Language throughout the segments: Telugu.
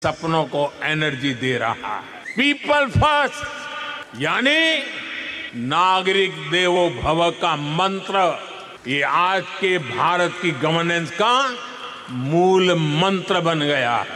सपनों को एनर्जी दे रहा है पीपल फर्स्ट यानी नागरिक देवो भव का मंत्र ये आज के भारत की गवर्नेंस का मूल मंत्र बन गया है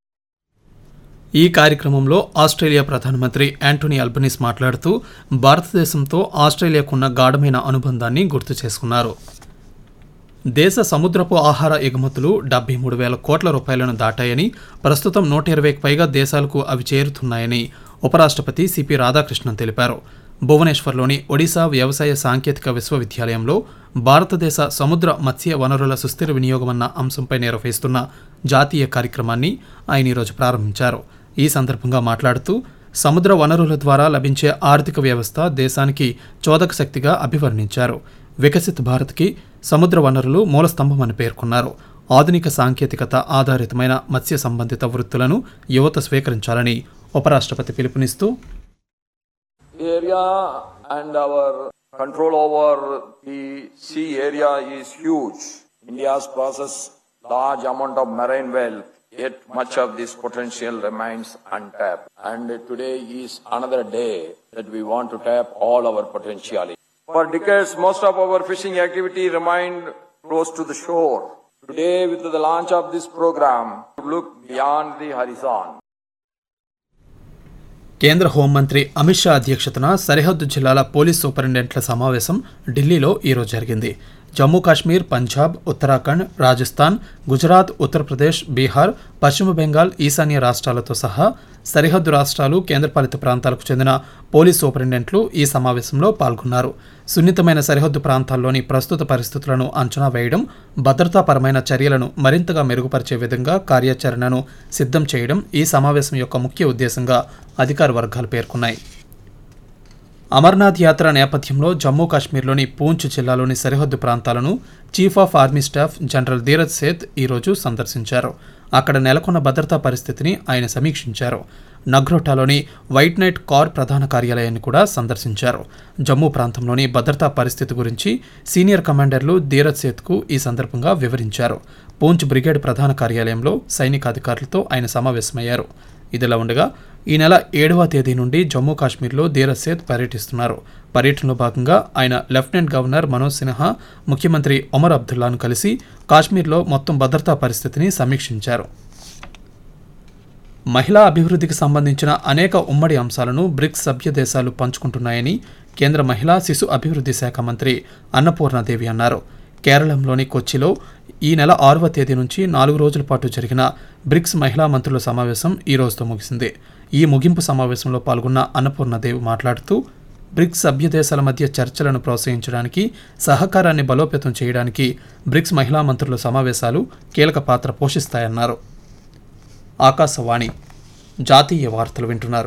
ఈ కార్యక్రమంలో ఆస్ట్రేలియా ప్రధానమంత్రి యాంటోనీ అల్బనీస్ మాట్లాడుతూ భారతదేశంతో ఆస్ట్రేలియాకున్న గాఢమైన అనుబంధాన్ని గుర్తు చేసుకున్నారు దేశ సముద్రపు ఆహార ఎగుమతులు డెబ్బై మూడు వేల కోట్ల రూపాయలను దాటాయని ప్రస్తుతం నూట ఇరవైకి పైగా దేశాలకు అవి చేరుతున్నాయని ఉపరాష్ట్రపతి సిపి రాధాకృష్ణన్ తెలిపారు భువనేశ్వర్లోని ఒడిశా వ్యవసాయ సాంకేతిక విశ్వవిద్యాలయంలో భారతదేశ సముద్ర మత్స్య వనరుల సుస్థిర వినియోగమన్న అంశంపై నిర్వహిస్తున్న జాతీయ కార్యక్రమాన్ని ఆయన ఈరోజు ప్రారంభించారు ఈ సందర్భంగా మాట్లాడుతూ సముద్ర వనరుల ద్వారా లభించే ఆర్థిక వ్యవస్థ దేశానికి చోదక శక్తిగా అభివర్ణించారు వికసిత్ భారత్కి సముద్ర వనరులు మూలస్తంభమని పేర్కొన్నారు ఆధునిక సాంకేతికత ఆధారితమైన మత్స్య సంబంధిత వృత్తులను యువత స్వీకరించాలని ఉపరాష్ట్రపతి పిలుపునిస్తూ area and our control over the sea area is huge. India's possesses large amount of marine wealth, yet much of this potential remains untapped. And today is another day that we want to tap all our potentiality. For decades, most of our fishing activity remained close to the shore. Today, with the launch of this program, look beyond the horizon. కేంద్ర హోంమంత్రి అమిత్ షా అధ్యక్షతన సరిహద్దు జిల్లాల పోలీస్ సూపరింటెండెంట్ల సమావేశం ఢిల్లీలో ఈరోజు జరిగింది జమ్మూ కాశ్మీర్ పంజాబ్ ఉత్తరాఖండ్ రాజస్థాన్ గుజరాత్ ఉత్తరప్రదేశ్ బీహార్ పశ్చిమ బెంగాల్ ఈశాన్య రాష్ట్రాలతో సహా సరిహద్దు రాష్ట్రాలు కేంద్రపాలిత ప్రాంతాలకు చెందిన పోలీస్ సూపరింటెండెంట్లు ఈ సమావేశంలో పాల్గొన్నారు సున్నితమైన సరిహద్దు ప్రాంతాల్లోని ప్రస్తుత పరిస్థితులను అంచనా వేయడం భద్రతాపరమైన చర్యలను మరింతగా మెరుగుపరిచే విధంగా కార్యాచరణను సిద్ధం చేయడం ఈ సమావేశం యొక్క ముఖ్య ఉద్దేశంగా అధికార వర్గాలు పేర్కొన్నాయి అమర్నాథ్ యాత్ర నేపథ్యంలో జమ్మూ కాశ్మీర్లోని పూంచ్ జిల్లాలోని సరిహద్దు ప్రాంతాలను chief of army staff general Dhiraj Seth ఈరోజు సందర్శించారు అక్కడ నెలకొన్న భద్రతా పరిస్థితిని ఆయన సమీక్షించారు నగ్రోటాలోని వైట్ నైట్ కార్ ప్రధాన కార్యాలయాన్ని కూడా సందర్శించారు జమ్మూ ప్రాంతంలోని భద్రతా పరిస్థితి గురించి సీనియర్ కమాండర్లు ధీరజ్ సేత్కు ఈ సందర్భంగా వివరించారు పూంచ్ బ్రిగేడ్ ప్రధాన కార్యాలయంలో సైనికాధికారులతో ఆయన సమావేశమయ్యారు ఇదిలా ఉండగా ఈ నెల ఏడవ తేదీ నుండి జమ్మూ కాశ్మీర్లో ధీరజ్ సేత్ పర్యటిస్తున్నారు పర్యటనలో భాగంగా ఆయన లెఫ్టినెంట్ గవర్నర్ మనోజ్ సిన్హా ముఖ్యమంత్రి ఒమర్ అబ్దుల్లాను కలిసి కాశ్మీర్లో మొత్తం భద్రతా పరిస్థితిని సమీక్షించారు మహిళా అభివృద్ధికి సంబంధించిన అనేక ఉమ్మడి అంశాలను బ్రిక్స్ సభ్య దేశాలు పంచుకుంటున్నాయని కేంద్ర మహిళా శిశు అభివృద్ధి శాఖ మంత్రి అన్నపూర్ణాదేవి అన్నారు కేరళంలోని కొచ్చిలో ఈ నెల ఆరవ తేదీ నుంచి నాలుగు రోజుల పాటు జరిగిన బ్రిక్స్ మహిళా మంత్రుల సమావేశం ఈ రోజుతో ముగిసింది ఈ ముగింపు సమావేశంలో పాల్గొన్న అన్నపూర్ణదేవి మాట్లాడుతూ బ్రిక్స్ సభ్య దేశాల మధ్య చర్చలను ప్రోత్సహించడానికి సహకారాన్ని బలోపేతం చేయడానికి బ్రిక్స్ మహిళా మంత్రుల సమావేశాలు కీలక పాత్ర పోషిస్తాయన్నారు ఆకాశవాణి జాతీయ వార్తలు వింటున్నారు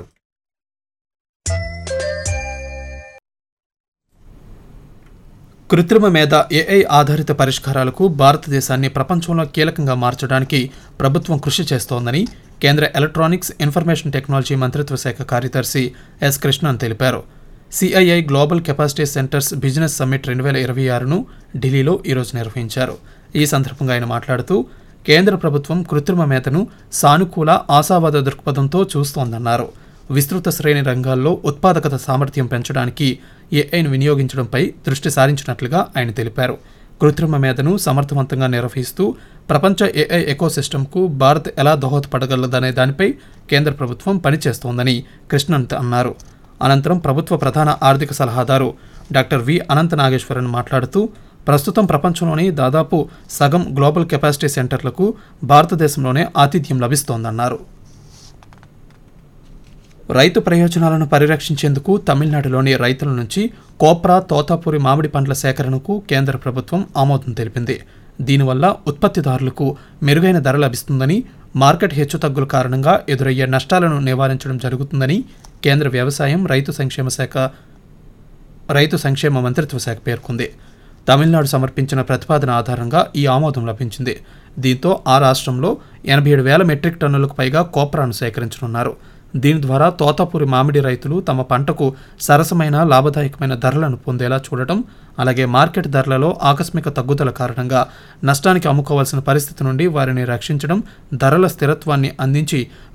కృత్రిమ మేధ ఏఐ ఆధారిత పరిష్కారాలకు భారతదేశాన్ని ప్రపంచంలో కీలకంగా మార్చడానికి ప్రభుత్వం కృషి చేస్తోందని కేంద్ర ఎలక్ట్రానిక్స్ ఇన్ఫర్మేషన్ టెక్నాలజీ మంత్రిత్వ శాఖ కార్యదర్శి ఎస్ కృష్ణన్ తెలిపారు CII global capacity centres business summit రెండు వేల ఇరవై ఆరును ఢిల్లీలో ఈరోజు నిర్వహించారు ఈ సందర్భంగా ఆయన మాట్లాడుతూ కేంద్ర ప్రభుత్వం కృత్రిమ మేధను సానుకూల ఆశావాద దృక్పథంతో చూస్తోందన్నారు విస్తృత శ్రేణి రంగాల్లో ఉత్పాదకత సామర్థ్యం పెంచడానికి ఏఐను వినియోగించడంపై దృష్టి సారించినట్లుగా ఆయన తెలిపారు కృత్రిమ మేధను సమర్థవంతంగా నిర్వహిస్తూ ప్రపంచ ఏఐ ఎకోసిస్టమ్కు భారత్ ఎలా దోహదపడగలదనే దానిపై కేంద్ర ప్రభుత్వం పనిచేస్తోందని కృష్ణన్ అన్నారు అనంతరం ప్రభుత్వ ప్రధాన ఆర్థిక సలహాదారు డాక్టర్ వి అనంత నాగేశ్వరన్ మాట్లాడుతూ ప్రస్తుతం ప్రపంచంలోని దాదాపు సగం గ్లోబల్ కెపాసిటీ సెంటర్లకు భారతదేశంలోనే ఆతిథ్యం లభిస్తోందన్నారు రైతు ప్రయోజనాలను పరిరక్షించేందుకు తమిళనాడులోని రైతుల నుంచి కోప్రా తోతాపూరి మామిడి పండ్ల సేకరణకు కేంద్ర ప్రభుత్వం ఆమోదం తెలిపింది దీనివల్ల ఉత్పత్తిదారులకు మెరుగైన ధర లభిస్తుందని మార్కెట్ హెచ్చుతగ్గుల కారణంగా ఎదురయ్యే నష్టాలను నివారించడం జరుగుతుందని కేంద్ర వ్యవసాయం రైతు సంక్షేమ శాఖ రైతు సంక్షేమ మంత్రిత్వ శాఖ పేర్కొంది తమిళనాడు సమర్పించిన ప్రతిపాదన ఆధారంగా ఈ ఆమోదం లభించింది దీంతో ఆ రాష్ట్రంలో ఎనభై ఏడు వేల మెట్రిక్ టన్నులకు పైగా కోప్రాను సేకరించనున్నారు దీని ద్వారా తోతాపూరి మామిడి రైతులు తమ పంటకు సరసమైన లాభదాయకమైన ధరలను పొందేలా చూడటం అలాగే మార్కెట్ ధరలలో ఆకస్మిక తగ్గుదల కారణంగా నష్టానికి అమ్ముకోవాల్సిన పరిస్థితి నుండి వారిని రక్షించడం ధరల స్థిరత్వాన్ని అందించి